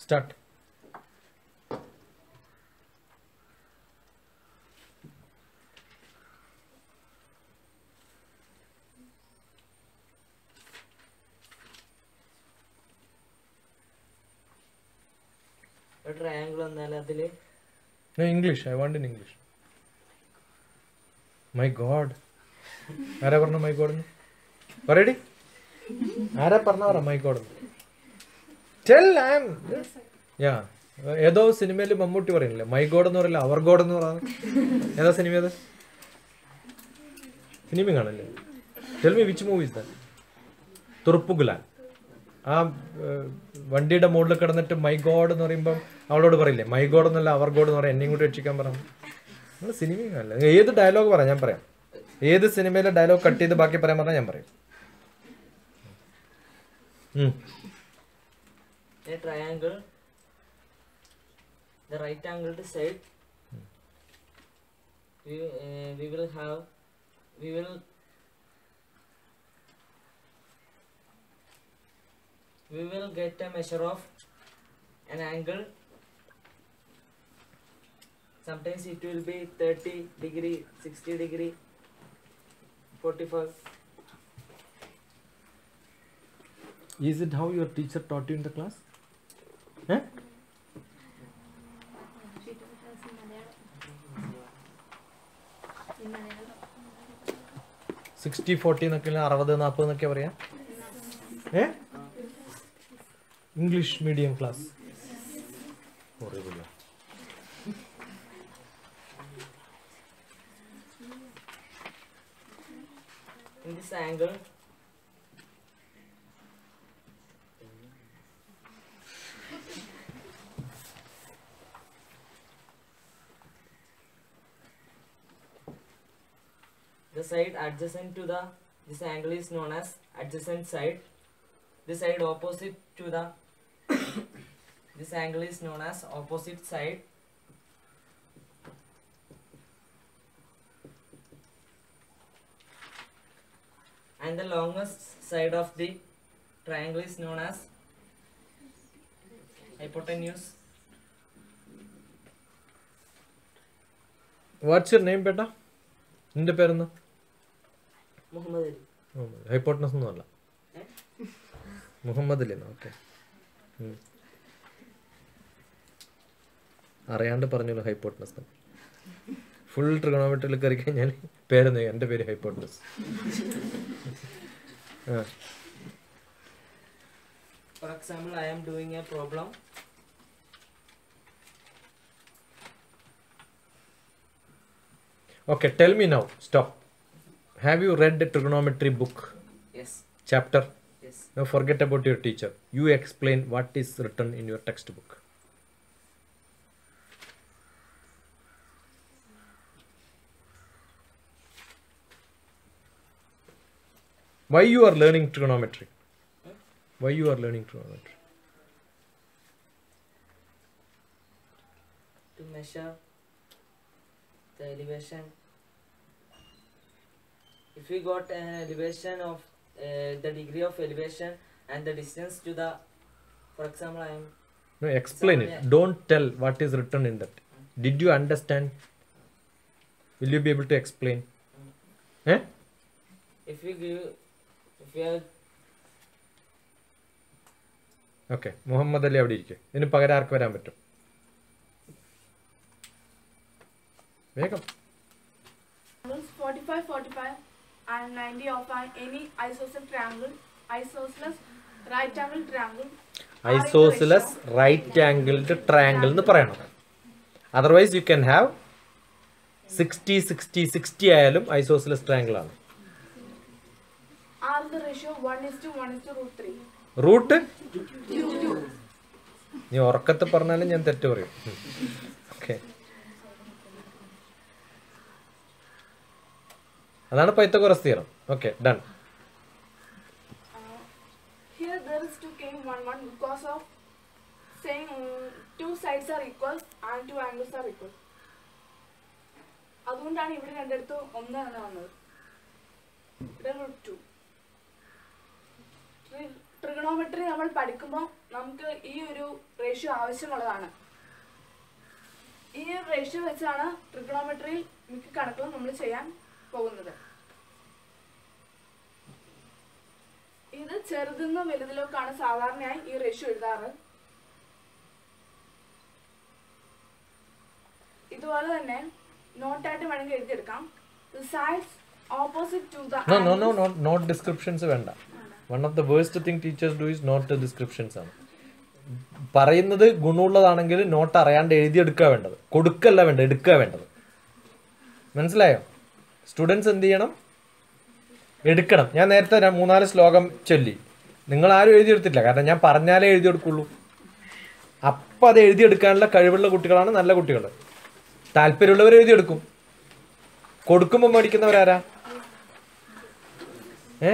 Start ഒരു triangle വന്നാൽ അതില് English I want in English my God ആരാ പറഞ്ഞ മൈ ഗോഡ് പറയടി ആരാ പറഞ്ഞ പറ my God tell I am yeah ഏതോ സിനിമയിൽ മമ്മൂട്ടി പറയുന്നില്ലേ മൈ ഗോഡ് എന്ന് പറയില്ല അവർ ഗോഡ് എന്ന് പറയുന്നത് ഏതാ സിനിമ അത് സിനിമ കാണില്ലേ tell me which movies that Thuruppugulan ആ ഏഹ്, വണ്ടിയുടെ മുകളിൽ കിടന്നിട്ട് മൈ ഗോഡ് എന്ന് പറയുമ്പം അവളോട് പറയില്ലേ മൈ ഗോഡ് എന്നല്ല അവർ ഗോഡ് എന്ന് പറയാം എന്നെയും കൂടി രക്ഷിക്കാൻ പറഞ്ഞു നിങ്ങൾ സിനിമയും കാണില്ല ഏത് ഡയലോഗ് പറയാം ഞാൻ പറയാം ഏത് സിനിമയിലെ ഡയലോഗ് കട്ട് ചെയ്ത് ബാക്കി പറയാൻ പറഞ്ഞാൽ ഞാൻ പറയും ഉം. a triangle the right angled side we, uh, we will have we will we will get a measure of an angle sometimes it will be 30 degree 60 degree 45 Is it how your teacher taught you in the class? Eh? Sixty forty എന്നൊക്കെ അറുപത് നാൽപ്പത് എന്നൊക്കെ പറയാം a English medium class in this angle the side adjacent to the this angle is known as adjacent side the side opposite to the this angle is known as opposite side and the longest side of the triangle is known as hypotenuse what's your name ബേട്ട നിന്റെ പേരെന്ന് Muhammad Ali hypotenuse ഒന്നും അല്ല മുഹമ്മദ് അല്ലേ okay അറിയാണ്ട് പറഞ്ഞല്ലോ hypotenuse full ട്രിഗണോമെട്രിയിൽ കയറി കഴിഞ്ഞാൽ പേരെന്ന് എൻ്റെ പേര് ഹൈപ്പോട്ടനസ് ആ for example i am doing a problem okay tell me now stop have you read trigonometry book yes chapter yes Now forget about your teacher. You explain what is written in your textbook. Why you are learning trigonometry? Why you are learning trigonometry? to measure the elevation if we got an elevation of uh, the degree of elevation and the distance to the for example i am No, explain it. Don't tell what is written in that. Did you understand? Will you be able to explain? Eh? if we give if we are okay Muhammad Ali അവിടെ ഇരിക്കും ഇതിന് പകരം ആർക്ക് വരാൻ പറ്റും വേഗം Angles 45, 45 and 90 of an any isosceles triangle, isosceles right angle triangle. are in the isosceles ratio right angled triangle എന്ന് പറയണം otherwise you can have sixty sixty sixty ആയാലും ഐസോസിലസ് ട്രയാങ്കിൾ ആണ് Are the ratio 1 is to 1 is to root 3. Root നീ ഉറക്കത്ത് പറഞ്ഞാലും ഞാൻ തെറ്റ് പറയും ഓക്കെ അതാണ് Pythagoras theorem okay done Uh, here there is 2 came 1 1 because of saying um, two sides are equal and two angles are equal. അതുകൊണ്ടാണ് ഇവിടെ രണ്ടിടത്ത് ഒന്ന് തന്നെ വന്നത് ഇവിടെ റൂട്ട് ടു ട്രിഗണോമെട്രി നമ്മൾ പഠിക്കുമ്പോൾ നമുക്ക് ഈ ഒരു റേഷ്യോ ആവശ്യമുള്ളതാണ് ഈ ഒരു റേഷ്യോ വെച്ചാണ് ട്രിഗണോമെട്രിയിൽ മിക്ക കണക്കുകളും നമ്മൾ ചെയ്യാൻ പോകുന്നത് ഇത് ചെറുതെന്ന് വലുതിലേക്കാണ് സാധാരണയായി ഈ റേഷ്യോ എഴുതാറ് ഇതുപോലെ തന്നെ നോട്ടായിട്ട് വേണമെങ്കിൽ എഴുതിയെടുക്കാം sides opposite to the no no no note note descriptions വേണ്ട one of the worst thing teachers do is note descriptions ആണ് പറയുന്നത് ഗുണമുള്ളതാണെങ്കിൽ നോട്ട് അറിയാണ്ട് എഴുതിയെടുക്കുക വേണ്ടത് കൊടുക്കല്ല വേണ്ടത് എടുക്കുക വേണ്ടത് മനസ്സിലായോ സ്റ്റുഡൻസ് എന്ത് ചെയ്യണം എടുക്കണം ഞാൻ നേരത്തെ ര- മൂന്നാല് ശ്ലോകം ചൊല്ലി നിങ്ങൾ ആരും എഴുതിയെടുത്തില്ല കാരണം ഞാൻ പറഞ്ഞാലേ എഴുതിയെടുക്കുള്ളൂ അപ്പം അത് എഴുതിയെടുക്കാനുള്ള കഴിവുള്ള കുട്ടികളാണ് നല്ല കുട്ടികൾ താല്പര്യമുള്ളവർ എഴുതിയെടുക്കും കൊടുക്കുമ്പോൾ മേടിക്കുന്നവരാരാ ഏ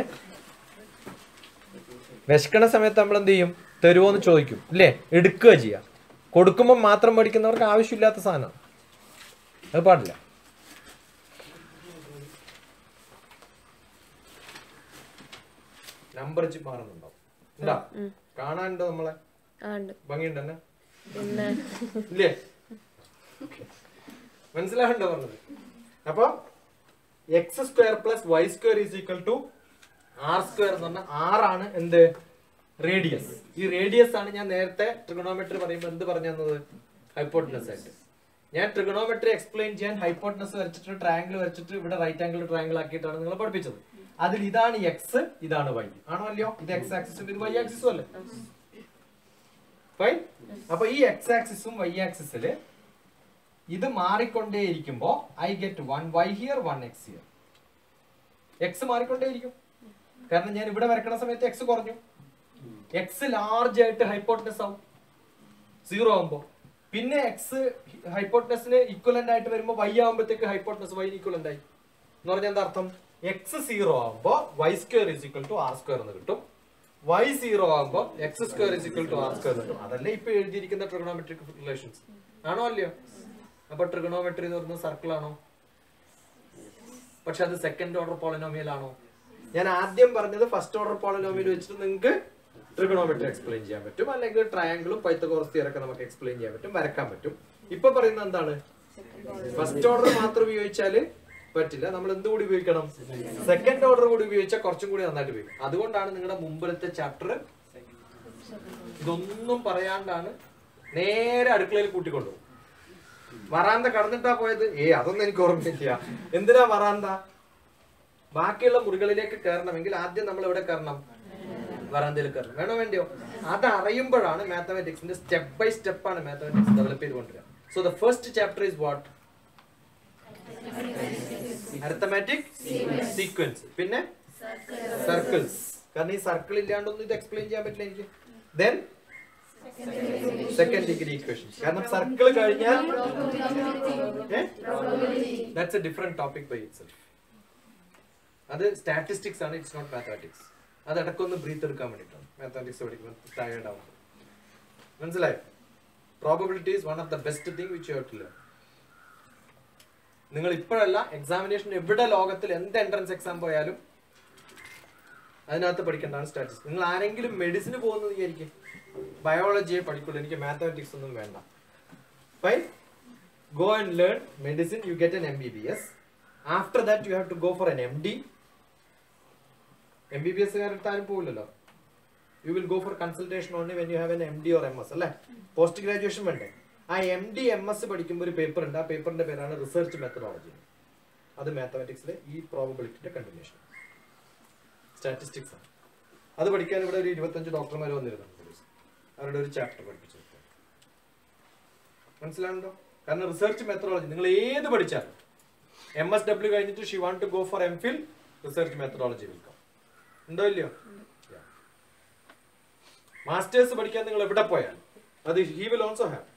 വിശക്കണ സമയത്ത് നമ്മൾ എന്ത് ചെയ്യും തരുമോ എന്ന് ചോദിക്കും ഇല്ലേ എടുക്കുക ചെയ്യാം കൊടുക്കുമ്പോൾ മാത്രം മേടിക്കുന്നവർക്ക് ആവശ്യമില്ലാത്ത സാധനം അത് പാടില്ല നമ്പർ വെച്ച് മാറുന്നുണ്ടോ ഉണ്ടോ കാണാനുണ്ടോ നമ്മളെ ആ ഉണ്ട് ഭംഗിയുണ്ട് തന്നെ പിന്നെ ഇല്ലേ മനസ്സിലാവുണ്ടോ പറഞ്ഞത് അപ്പൊ X square plus Y square is equal to R square എന്ന് പറഞ്ഞാൽ ആറാണ് എന്ത് റേഡിയസ് ഈ റേഡിയസ് ആണ് ഞാൻ നേരത്തെ ട്രിഗണോമെട്രി പറയുമ്പോൾ എന്ത് പറഞ്ഞു തന്നത് ഹൈപ്പോട്ടനസ് ആയിട്ട് ഞാൻ ട്രിഗണോമെട്രി എക്സ്പ്ലെയിൻ ചെയ്യാൻ ഹൈപ്പോട്ടനസ് വരച്ചിട്ട് ട്രയാങ്കിൾ വരച്ചിട്ട് ഇവിടെ റൈറ്റ് ആംഗിൾ ട്രയാങ്കിൾ ആക്കിയിട്ടാണ് നിങ്ങൾ പഠിപ്പിച്ചത് അതിൽ ഇതാണ് എക്സ് ഇതാണ് വൈ ആണോ അല്ലയോ ഇത് എക്സ് ആക്സിസും ഇത് വൈ ആക്സിസും അല്ലേ ഫൈൻ അപ്പൊ ഈ എക്സ് ആക്സിസും വൈ ആക്സിസില് ഇത് മാറിക്കൊണ്ടേയിരിക്കുമ്പോ I get one Y here one X here X മാറിക്കൊണ്ടേയിരിക്കും കാരണം ഞാൻ ഇവിടെ വരക്കണ സമയത്ത് എക്സ് കുറഞ്ഞു എക്സ് ലാർജ് ആയിട്ട് ഹൈപ്പോട്ടനസ് ആവും സീറോ ആവുമ്പോ പിന്നെ എക്സ് ഹൈപ്പോട്ടനസിന് ഇക്വലന്റ് ആയിട്ട് വരുമ്പോ വൈ ആവുമ്പോഴത്തേക്ക് ഹൈപ്പോട്ടനസ് വൈ ഇക്വലന്റ് ആയി എന്ന് പറഞ്ഞാൽ എന്താ അർത്ഥം എക്സ് സീറോ ആവുമ്പോ Y square is equal to R square എന്ന് കിട്ടും വൈ സീറോ ആകുമ്പോൾ X square is equal to R square കിട്ടും അതല്ലേ ഇപ്പൊ എഴുതിയിരിക്കുന്ന ട്രിഗണോമെട്രിക് റിലേഷൻസ് ആണോ അല്ലയോ അപ്പൊ ട്രിഗണോമെട്രി എന്ന് പറയുന്നത് സർക്കിൾ ആണോ പക്ഷെ അത് സെക്കൻഡ് ഓർഡർ പോളിനോമിയൽ ആണോ ഞാൻ ആദ്യം പറഞ്ഞത് ഫസ്റ്റ് ഓർഡർ പോളിനോമിയൽ വെച്ചിട്ട് നിങ്ങൾക്ക് ട്രിഗണോമെട്രി എക്സ്പ്ലെയിൻ ചെയ്യാൻ പറ്റും അല്ലെങ്കിൽ ട്രയാങ്കിളും പൈത്തഗോറസ് തിയറൊക്കെ നമുക്ക് എക്സ്പ്ലെയിൻ ചെയ്യാൻ പറ്റും വരക്കാൻ പറ്റും ഇപ്പൊ പറയുന്നത് എന്താണ് ഫസ്റ്റ് ഓർഡർ മാത്രം ഉപയോഗിച്ചാല് പറ്റില്ല നമ്മൾ എന്ത് കൂടി ഉപയോഗിക്കണം സെക്കൻഡ് ഓർഡർ കൂടി ഉപയോഗിച്ചാൽ കുറച്ചും കൂടി നന്നായിട്ട് ഉപയോഗിക്കും അതുകൊണ്ടാണ് നിങ്ങളുടെ മുമ്പിലത്തെ ചാപ്റ്റർ ഇതൊന്നും പറയാണ്ടാണ് നേരെ അടുക്കളയിൽ കൂട്ടിക്കൊണ്ടുപോകും വറാന്ത കടന്നിട്ടാ പോയത് ഏ അതൊന്നും എനിക്ക് ഓർമ്മയില്ല എന്തിനാ വറാന്ത ബാക്കിയുള്ള മുറികളിലേക്ക് കയറണമെങ്കിൽ ആദ്യം നമ്മൾ എവിടെ കയറണം വറാന്തയിൽ കയറണം വേണോ വേണ്ടിയോ അത് അറിയുമ്പോഴാണ് മാത്തമാറ്റിക്സിന്റെ സ്റ്റെപ്പ് ബൈ സ്റ്റെപ്പ് ആണ് മാത്തമാറ്റിക്സ് ഡെവലപ്പ് ചെയ്തുകൊണ്ടിരിക്കുക so the first chapter is what arithmetic sequence പിന്നെ സർക്കിൾസ് കാരണം ഈ സർക്കിൾ ഇല്ലാണ്ടൊന്നും ഇത് എക്സ്പ്ലെയിൻ ചെയ്യാൻ പറ്റില്ല എനിക്ക് ദെൻ സെക്കൻഡ് ഡിഗ്രി ഇക്വേഷൻ കാരണം സർക്കിൾ കഴിഞ്ഞാൽ that's a different topic by it അത് സ്റ്റാറ്റിസ്റ്റിക്സ് ആണ് ഇറ്റ്സ് നോട്ട് മാത്തമാറ്റിക്സ് അത് ഇടയ്ക്കൊന്ന് ബ്രീത്ത് എടുക്കാൻ വേണ്ടിയിട്ടാണ് മാത്തമാറ്റിക്സ് പഠിക്കുമ്പോൾ ടയേർഡ് ആവുമ്പോൾ മനസ്സിലായോ probability is one of the best thing which you to learn നിങ്ങൾ ഇപ്പോഴല്ല എക്സാമിനേഷൻ എവിടെ ലോകത്തിൽ എന്ത് എൻട്രൻസ് എക്സാം പോയാലും അതിനകത്ത് പഠിക്കേണ്ടതാണ് സ്റ്റാറ്റിസ്റ്റിക്സ് നിങ്ങൾ ആരെങ്കിലും മെഡിസിന് പോകുന്നത് വിചാരിക്കും ബയോളജിയെ പഠിക്കുള്ളൂ എനിക്ക് മാത്തമാറ്റിക്സ് ഒന്നും വേണ്ട fine go and learn medicine you get N M B B S after that you have to go for N M D M B B S കാരെടുത്ത് ആരും പോകില്ലല്ലോ you will go for consultation only when you have N M D or M S അല്ലേ post graduation വേണ്ടേ ആ M D M S പഠിക്കുമ്പോൾ ഒരു paper ഉണ്ട് ആ പേപ്പറിന്റെ പേരാണ് റിസർച്ച് മെത്തഡോളജി അത് മാത്തമാറ്റിക്സിലെ ഈ പ്രോബബിലിറ്റിയുടെ കണ്ടിന്യൂഷൻ സ്റ്റാറ്റിസ്റ്റിക്സ് ആണ് അത് പഠിക്കാൻ ഇവിടെ ഒരു ഇരുപത്തഞ്ച് ഡോക്ടർമാർ വന്നിരുന്നുണ്ട് ഒരു ദിവസം. അവരുടെ ഒരു ചാപ്റ്റർ പഠിപ്പിച്ചു കൊടുത്തു. മനസ്സിലാവുണ്ടോ കാരണം റിസർച്ച് മെത്തഡോളജി നിങ്ങൾ ഏത് പഠിച്ചാലും എം എസ് ഡബ്ല്യു കഴിഞ്ഞിട്ട് she want to go for M phil research methodology വിൽക്കാം ഉണ്ടോ ഇല്ലയോ മാസ്റ്റേഴ്സ് പഠിക്കാൻ നിങ്ങൾ എവിടെ പോയാൽ അത് he will also have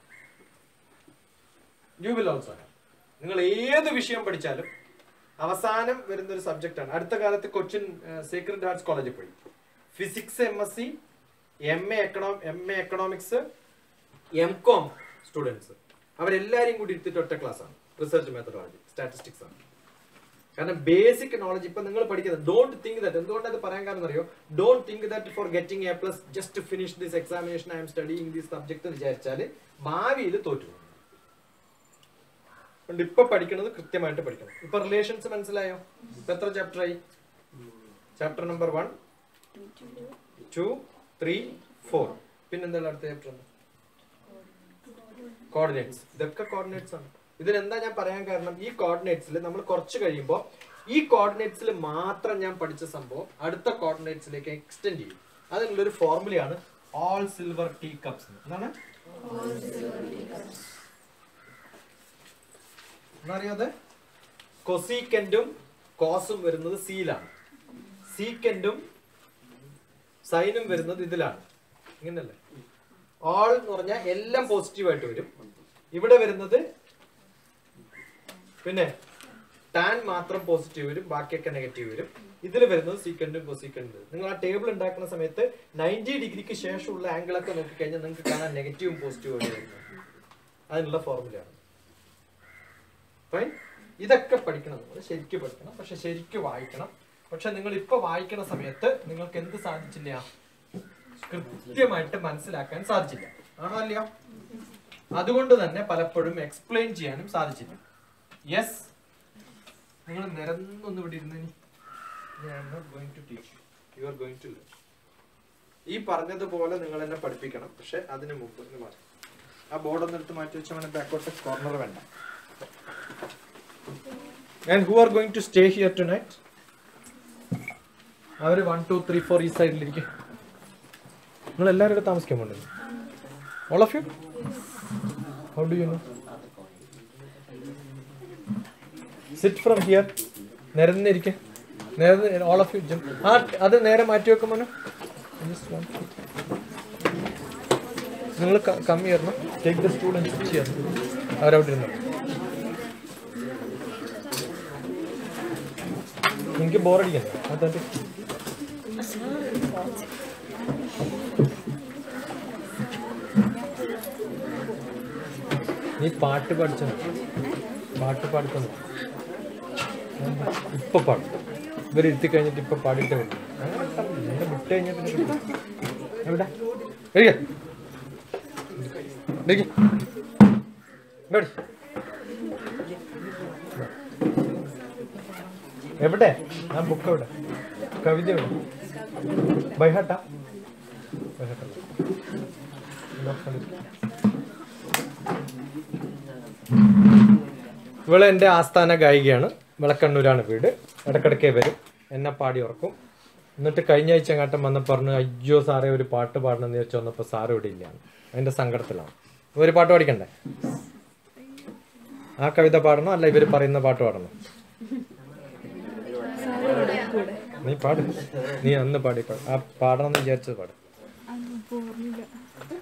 you will also have നിങ്ങൾ ഏത് വിഷയം പഠിച്ചാലും അവസാനം വരുന്ന ഒരു സബ്ജക്റ്റ് ആണ് അടുത്ത കാലത്ത് കൊച്ചിൻ സീക്രട്ട് ആർട്സ് കോളേജിൽ പോയി physics M S C M A എക്കണോ M A economics M com students അവരെല്ലാരെയും കൂടി ഇരുത്തിട്ട് ഒറ്റ ക്ലാസ് ആണ് റിസർച്ച് മെത്തഡോളജി സ്റ്റാറ്റിസ്റ്റിക്സ് ആണ് കാരണം ബേസിക് നോളജ് ഇപ്പൊ നിങ്ങൾ പഠിക്കുന്നത് ഡോണ്ട് തിങ്ക് ദാറ്റ് എന്തുകൊണ്ടത് പറയാൻ കാരണം അറിയോ don't think that for getting A plus just finish this examination I'm studying this subject എന്ന് വിചാരിച്ചാൽ ഭാവിയിൽ തോറ്റു പോകും. അതുകൊണ്ട് ഇപ്പൊ പഠിക്കുന്നത് കൃത്യമായിട്ട് പഠിക്കണം ഇപ്പൊ റിലേഷൻസ് മനസ്സിലായോ ഇപ്പൊ എത്ര ചാപ്റ്റർ ആയി chapter number one two three four പിന്നെന്താണ് അടുത്ത ചാപ്റ്റർ കോർഡിനേറ്റ്സ് ഇതൊക്കെ കോർഡിനേറ്റ്സ് ആണ് ഇതിനെന്താ ഞാൻ പറയാൻ കാരണം ഈ കോർഡിനേറ്റ്സിൽ നമ്മൾ കുറച്ച് കഴിയുമ്പോൾ ഈ കോർഡിനേറ്റ്സിൽ മാത്രം ഞാൻ പഠിച്ച സംഭവം അടുത്ത കോർഡിനേറ്റ്സിലേക്ക് എക്സ്റ്റെൻഡ് ചെയ്യും അതിനുള്ളൊരു ഫോർമുലയാണ് ഓൾ സിൽവർ ടീ കപ്സ് എന്താണ് എന്നറിയാതെ കൊസീക്കൻറ്റും കോസും വരുന്നത് സീലാണ് സീക്കൻറ്റും സൈനും വരുന്നത് ഇതിലാണ് ഇങ്ങനല്ലേ ഓൾ എന്ന് പറഞ്ഞാൽ എല്ലാം പോസിറ്റീവ് ആയിട്ട് വരും ഇവിടെ വരുന്നത് പിന്നെ ടാൻ മാത്രം പോസിറ്റീവ് വരും ബാക്കിയൊക്കെ നെഗറ്റീവ് വരും ഇതിൽ വരുന്നത് സീക്കൻഡും കൊസീക്കൻഡും നിങ്ങൾ ആ ടേബിൾ ഉണ്ടാക്കുന്ന സമയത്ത് നയൻറ്റി ഡിഗ്രിക്ക് ശേഷമുള്ള ആംഗിൾ ഒക്കെ നോക്കിക്കഴിഞ്ഞാൽ നിങ്ങൾക്ക് കാണാൻ നെഗറ്റീവും പോസിറ്റീവും ആയിട്ട് വരുന്നത് അതിനുള്ള ഫോർമുലയാണ് ഫൈൻ ഇതൊക്കെ പഠിക്കണം നിങ്ങൾ ശരിക്കും പഠിക്കണം പക്ഷെ ശരിക്കും വായിക്കണം പക്ഷെ നിങ്ങൾ ഇപ്പൊ വായിക്കുന്ന സമയത്ത് നിങ്ങൾക്ക് എന്ത് സാധിച്ചില്ല കൃത്യമായിട്ട് മനസ്സിലാക്കാൻ സാധിച്ചില്ല ആണോ അല്ലയോ അതുകൊണ്ട് തന്നെ പലപ്പോഴും എക്സ്പ്ലെയിൻ ചെയ്യാനും സാധിച്ചില്ല യെസ് നിങ്ങൾ നിരന്നൊന്ന് ഇവിടെ ഇരുന്ന് യു ആർ ഗോയിങ് ടു ഈ പറഞ്ഞതുപോലെ നിങ്ങൾ എന്നെ പഠിപ്പിക്കണം പക്ഷെ അതിന് മുമ്പ് ഇത് മാറ്റി ആ ബോർഡ് ഒന്ന് എടുത്ത് മാറ്റി വെച്ചാൽ ബാക്കോട്ട് കോർണർ വേണ്ട and who are going to stay here tonight അവർ വൺ ടു ത്രീ ഫോർ ഈ സൈഡിലിരിക്കും നിങ്ങൾ എല്ലാവരും ഇവിടെ താമസിക്കാൻ പോകണ്ടല്ലോ all of you how do you know sit from here നിരന്നിരിക്കെ നിരന്ന് ഓൾ ഓഫ് യു ആ അത് നേരെ മാറ്റി വെക്കുമോ നിങ്ങൾ കമ്മി ചെയ്യണം ടേക്ക് ദ സ്റ്റുഡൻസ് ചെയ്യാം അവരവിടെ ഇരുന്നു എനിക്ക് ബോറടിക്കണ്ട അതെ നീ പാട്ട് പഠിച്ചോ പാട്ട് പാടിക്കുന്നു ഇപ്പൊ പാടും ഇവർ ഇരുത്തി കഴിഞ്ഞിട്ട് ഇപ്പൊ പാടിയിട്ട് വരും അങ്ങനെ പറഞ്ഞില്ല. എന്നെ വിട്ട് കഴിഞ്ഞാൽ പിന്നെ കിട്ടും. എവിടെ എഴുതിയ എവിടെ ആ ബുക്ക് എവിടെ കവിത എവിടെ ബൈഹാട്ടാ ബൈഹാട്ടാ ഇവള് എൻ്റെ ആസ്ഥാന ഗായികയാണ് വിളക്കണ്ണൂരാണ് വീട് ഇടക്കിടക്കേ വരും എന്നെ പാടി ഉറക്കും എന്നിട്ട് കഴിഞ്ഞ ആഴ്ച അങ്ങാട്ടം വന്ന് പറഞ്ഞു അയ്യോ സാറേ ഒരു പാട്ട് പാടണമെന്ന് ചോദിച്ചു വന്നപ്പോൾ സാറ് ഇവിടെ ഇല്ല അതിൻ്റെ സങ്കടത്തിലാണ് ഒരു പാട്ട് പാടിക്കണ്ടേ ആ കവിത പാടണോ അല്ല ഇവർ പറയുന്ന പാട്ട് പാടണോ നീ പാട് നീ അന്ന് പാടി പാട് ആ പാടണം എന്ന് വിചാരിച്ചത് പാട്